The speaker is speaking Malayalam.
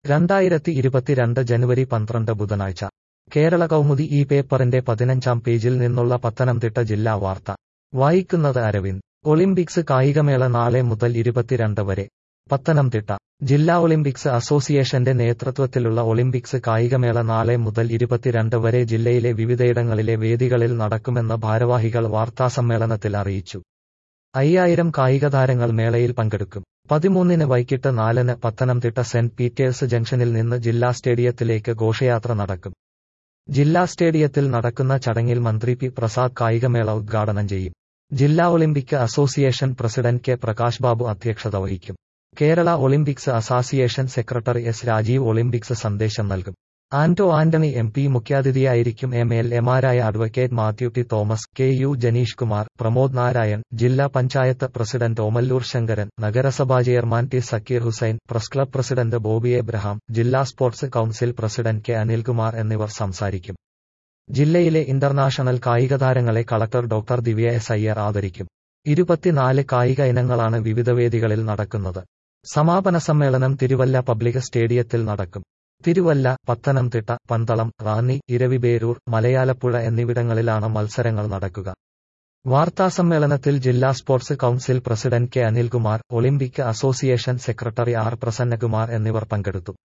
രണ്ടായിരത്തി ഇരുപത്തിരണ്ട് ജനുവരി പന്ത്രണ്ട് ബുധനാഴ്ച കേരള കൗമുദി ഈ പേപ്പറിന്റെ പതിനഞ്ചാം പേജിൽ നിന്നുള്ള പത്തനംതിട്ട ജില്ലാ വാർത്ത വായിക്കുന്നത് അരവിന്ദ് ഒളിമ്പിക്സ് കായികമേള നാളെ മുതൽ ഇരുപത്തിരണ്ട് വരെ പത്തനംതിട്ട ജില്ലാ ഒളിമ്പിക്സ് അസോസിയേഷന്റെ നേതൃത്വത്തിലുള്ള ഒളിമ്പിക്സ് കായികമേള നാളെ മുതൽ ഇരുപത്തിരണ്ട് വരെ ജില്ലയിലെ വിവിധയിടങ്ങളിലെ വേദികളിൽ നടക്കുമെന്ന് ഭാരവാഹികൾ വാർത്താസമ്മേളനത്തിൽ അറിയിച്ചു അയ്യായിരം കായികതാരങ്ങൾ മേളയിൽ പങ്കെടുക്കും പതിമൂന്നിന് വൈകിട്ട് നാലിന് പത്തനംതിട്ട സെന്റ് പീറ്റേഴ്സ് ജംഗ്ഷനിൽ നിന്ന് ജില്ലാ സ്റ്റേഡിയത്തിലേക്ക് ഘോഷയാത്ര നടക്കും ജില്ലാ സ്റ്റേഡിയത്തിൽ നടക്കുന്ന ചടങ്ങിൽ മന്ത്രി പി പ്രസാദ് കായികമേള ഉദ്ഘാടനം ചെയ്യും ജില്ലാ olympic association president K Prakash Babu അധ്യക്ഷത വഹിക്കും Kerala olympics association secretary S Rajeev olympics സന്ദേശം നൽകും ആന്റോ ആന്റണി എം പി മുഖ്യാതിഥിയായിരിക്കും എം എൽ എമാരായ advocate Mathew T Thomas K U Janeesh Kumar Pramod Narayan ജില്ലാ പഞ്ചായത്ത് പ്രസിഡന്റ് ഓമല്ലൂർ ശങ്കരൻ നഗരസഭാ chairman T Zakir Hussain press club president Bobby Abraham ജില്ലാ sports council president K Anilkumar എന്നിവർ സംസാരിക്കും ജില്ലയിലെ ഇന്റർനാഷണൽ കായിക താരങ്ങളെ collector doctor Divya S Iyer ആദരിക്കും ഇരുപത്തിനാല് കായിക ഇനങ്ങളാണ് വിവിധ വേദികളിൽ നടക്കുന്നത് സമാപന സമ്മേളനം തിരുവല്ല പബ്ലിക് സ്റ്റേഡിയത്തിൽ നടക്കും തിരുവല്ല പത്തനംതിട്ട പന്തളം റാന്നി ഇരവിബേരൂർ മലയാലപ്പുഴ എന്നിവിടങ്ങളിലാണ് മത്സരങ്ങൾ നടക്കുക വാർത്താസമ്മേളനത്തിൽ ജില്ലാ sports council president K Anilkumar olympic association secretary R Prasannakumar എന്നിവർ പങ്കെടുത്തു